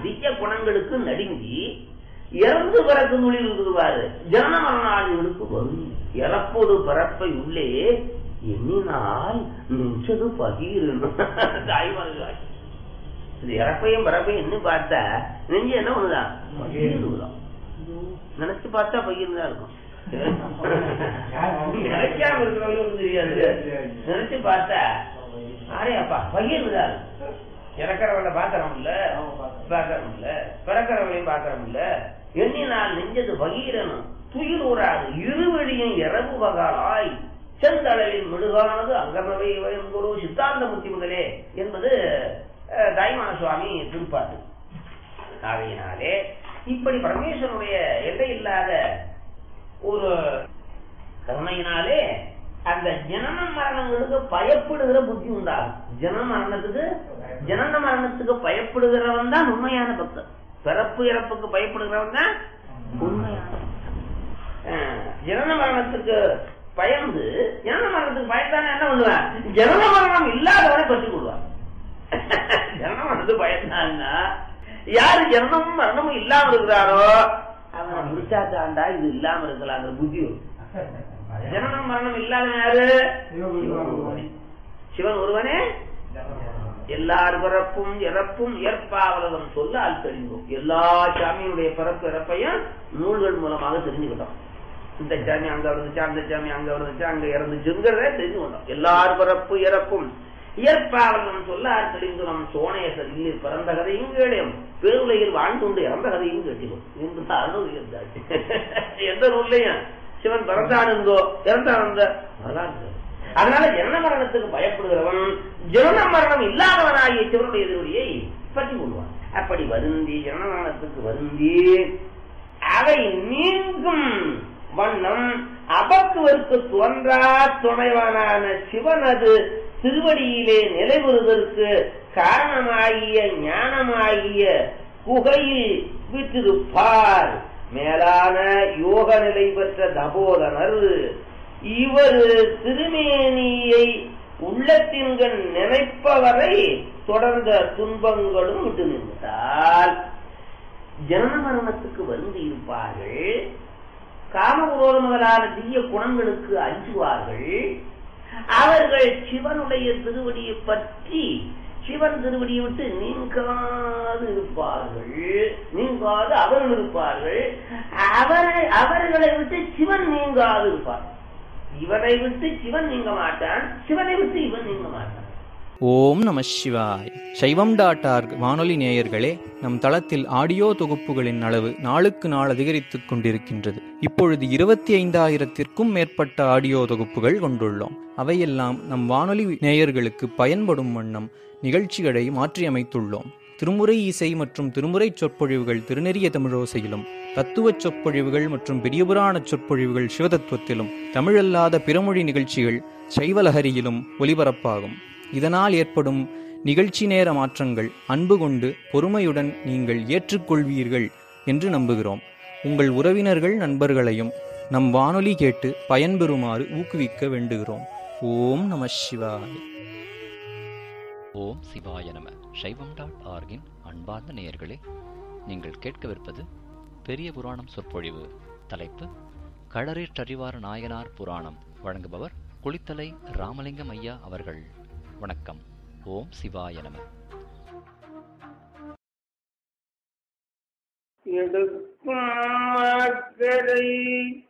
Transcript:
தீய குணங்களுக்கு நடுங்கி இறந்து பிறகு நுழில் இருக்குவாரு ஜன மரணாளிகளுக்கு வரும் இறப்போடு பிறப்பை உள்ளே எண்ணினால் நெஞ்சது பகீரணும் தாய்மார்கள் இந்த இறப்பையும் பிறப்பையும் என்ன பார்த்தா நெஞ்சு என்ன பண்ணுதான் பகீருதான் நினைச்சு பார்த்தா பகீர் தான் இருக்கும் நினைக்காம இருக்கிறவங்களுக்கு தெரியாது நினைச்சு பார்த்தா அரே அப்பா பகீர்தான் இருக்கும் இறக்கிறவங்கள பாத்திரம் இல்ல பாத்திரம் இல்ல பிறக்கிறவங்களையும் பாத்திரம் இல்ல எண்ணினால் நெஞ்சது பகீரனும் துயில் ஊராது இருவழியும் இரவு பகாலாய் செந்தளவில் மெழுகானது அங்கமவை குரு சித்தாந்த முத்தி முதலே என்பது அஹ், தாய்மான சுவாமி திருப்பாட்டு ஆகையினாலே இப்படி பரமேஸ்வரனுடைய எல்லை இல்லாத ஒரு கருணையினாலே அந்த ஜனன மரணங்களுக்கு பயப்படுகிற புத்தி உண்டாகும் ஜனன மரணத்துக்கு ஜனன மரணத்துக்கு பயப்படுகிறவன் தான் உண்மையான பக்தன் பிறப்பு இறப்புக்கு பயப்படுகிறவன் தான் உண்மையான பக்தன். அஹ், ஜனன மரணத்துக்கு பயந்து ஜனன மரணத்துக்கு பயந்தானே என்ன பண்ணுவேன் ஜனன மரணம் இல்லாதவனை பற்றி கொள்வான் ஜனன மரணத்துக்கு பயந்தான்னா யாரு ஜனனமும் மரணமும் இல்லாம இருக்கிறாரோ அவனை முடிச்சாத்தாண்டா இது இல்லாம இருக்கலாங்கிற புத்தி வரும். ஜனனம் மரணம் இல்லாத யாரு சிவன் ஒருவனே. சிவன் ஒருவனே எல்லார் பிறப்பும் இறப்பும் ஏற்பாவலகம் சொல்ல அது தெரிந்தோம் எல்லா சாமியுடைய பிறப்பு இறப்பையும் நூல்கள் மூலமாக தெரிஞ்சுக்கிட்டோம் இந்த சாமி அங்க இருந்துச்சு அந்த சாமி அங்க இருந்துச்சு அங்க இறந்துச்சுங்கிறத தெரிஞ்சு கொண்டோம் எல்லார் பிறப்பு இறப்பும் இயற்பாவலகம் சொல்ல அது தெரிந்தோம் சோனேசர் இல்லை பிறந்த கதையும் கேளையும் பேருலகில் வாழ்ந்துண்டு இறந்த கதையும் கேட்டிடும் என்று அருள் இருந்தாச்சு எந்த நூல்லையும் சிவன் பிறந்தானுங்கோ இறந்தானுங்க வரலாறு அதனால ஜனன மரணத்துக்கு பயப்படுகிறவன் ஜனன மரணம் இல்லாதவனாகிய சிவனுடைய எதிரொலியை பற்றி கொள்வான் அப்படி வருந்தி ஜனன மரணத்துக்கு வருந்தி அவை நீங்கும் வண்ணம் அபக்குவருக்கு தோன்றா துணைவனான சிவனது திருவடியிலே நிலைபெறுவதற்கு காரணமாகிய ஞானமாகிய குகையில் விட்டிருப்பார் மேலான யோக நிலை பெற்ற தபோதனர் இவர் திருமேனியை உள்ளத்தின்கண் நினைப்பவரை தொடர்ந்த துன்பங்களும் விட்டு நின்றால் ஜனன மரணத்துக்கு வந்து இருப்பார்கள் காமகுரோத முதலான தீய குணங்களுக்கு அஞ்சுவார்கள் அவர்கள் சிவனுடைய திருவடியை பற்றி சிவன் திருவடியை விட்டு நீங்காது இருப்பார்கள் நீங்காது அவர்கள் இருப்பார்கள் அவரை அவர்களை விட்டு சிவன் நீங்காது இருப்பார் இவனை விட்டு சிவன் நீங்க மாட்டான் சிவனை விட்டு இவன் நீங்க மாட்டான் ஓம் நம சிவாய் சைவம் டாட் ஆர்க் வானொலி நேயர்களே நம் தளத்தில் ஆடியோ தொகுப்புகளின் அளவு நாளுக்கு நாள் அதிகரித்துக் கொண்டிருக்கின்றது இப்பொழுது இருபத்தி ஐந்தாயிரத்திற்கும் மேற்பட்ட ஆடியோ தொகுப்புகள் கொண்டுள்ளோம் அவையெல்லாம் நம் வானொலி நேயர்களுக்கு பயன்படும் வண்ணம் நிகழ்ச்சிகளை மாற்றியமைத்துள்ளோம் திருமுறை இசை மற்றும் திருமுறை சொற்பொழிவுகள் திருநெறிய தமிழோசையிலும் தத்துவச் சொற்பொழிவுகள் மற்றும் பெரியபுராண சொற்பொழிவுகள் சிவதத்துவத்திலும் தமிழல்லாத பிறமொழி நிகழ்ச்சிகள் சைவலஹரியிலும் ஒலிபரப்பாகும் இதனால் ஏற்படும் நிகழ்ச்சி நேர மாற்றங்கள் அன்பு கொண்டு பொறுமையுடன் நீங்கள் ஏற்றுக்கொள்வீர்கள் என்று நம்புகிறோம் உங்கள் உறவினர்கள் நண்பர்களையும் நம் வானொலி கேட்டு பயன்பெறுமாறு ஊக்குவிக்க வேண்டுகிறோம் ஓம் நம சிவாய ஓம் சிவாய நம சைவம் டாட் ஆர்கின் அன்பார்ந்த நேயர்களே நீங்கள் கேட்கவிருப்பது பெரிய புராணம் சொற்பொழிவு தலைப்பு களரேற்றறிவார் நாயனார் புராணம் வழங்குபவர் குளித்தலை ராமலிங்கம் ஐயா அவர்கள் வணக்கம் ஓம் சிவாய நம எடுக்கும் மாக்கரை